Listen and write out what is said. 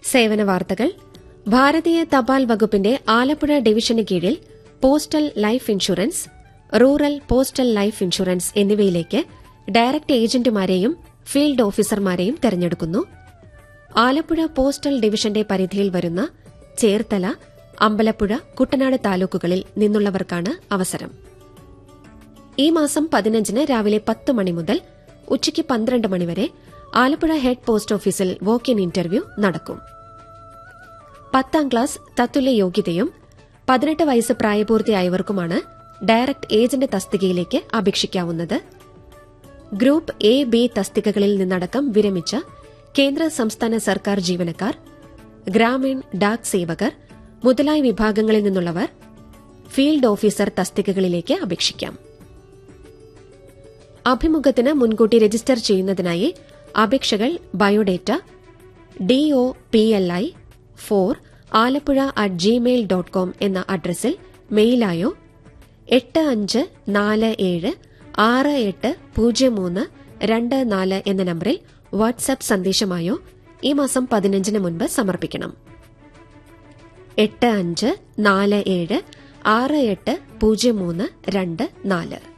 സേവന വാർത്തകൾ ഭാരതീയ തപാൽ വകുപ്പിന്റെ ആലപ്പുഴ ഡിവിഷന് കീഴിൽ postal life insurance rural postal life insurance എന്നിവയിലേക്ക് ഡയറക്ട് ഏജന്റുമാരെയും ഫീൽഡ് ഓഫീസർമാരെയും തെരഞ്ഞെടുക്കുന്നു ആലപ്പുഴ പോസ്റ്റൽ ഡിവിഷന്റെ പരിധിയിൽ വരുന്ന ചേർത്തല അമ്പലപ്പുഴ കുട്ടനാട് താലൂക്കുകളിൽ നിന്നുള്ളവർക്കാണ് അവസരം ഈ മാസം പതിനഞ്ചിന് രാവിലെ പത്ത് മണി മുതൽ ഉച്ചയ്ക്ക് പന്ത്രണ്ട് മണിവരെ ആലപ്പുഴ ഹെഡ് പോസ്റ്റ് ഓഫീസിൽ വോക്ക് ഇൻ ഇന്റർവ്യൂ നടക്കും പത്താം ക്ലാസ് തത്തുല്യ യോഗ്യതയും പതിനെട്ട് വയസ്സ് പ്രായപൂർത്തിയായവർക്കുമാണ് ഡയറക്ട് ഏജന്റ് തസ്തികയിലേക്ക് അപേക്ഷിക്കാവുന്നത് ഗ്രൂപ്പ് എ ബി തസ്തികകളിൽ നിന്നടക്കം വിരമിച്ച കേന്ദ്ര സംസ്ഥാന സർക്കാർ ജീവനക്കാർ ഗ്രാമീൺ ഡാക് സേവകർ മുതലായ വിഭാഗങ്ങളിൽ നിന്നുള്ളവർ ഫീൽഡ് ഓഫീസർ തസ്തികകളിലേക്ക് അപേക്ഷിക്കാം അഭിമുഖത്തിന് മുൻകൂട്ടി രജിസ്റ്റർ ചെയ്യുന്നതിനായി അപേക്ഷകൾ biodata D O P L I four Alappuzha at Gmail dot com എന്ന അഡ്രസ്സിൽ മെയിലായോ എട്ട് അഞ്ച് നാല് ഏഴ് ആറ് എട്ട് പൂജ്യം മൂന്ന് രണ്ട് നാല് എന്ന നമ്പറിൽ വാട്സ്ആപ്പ് സന്ദേശമായോ ഈ മാസം പതിനഞ്ചിന് മുൻപ് സമർപ്പിക്കണം എട്ട് അഞ്ച് നാല് ഏഴ് ആറ് എട്ട് പൂജ്യം മൂന്ന് രണ്ട് നാല്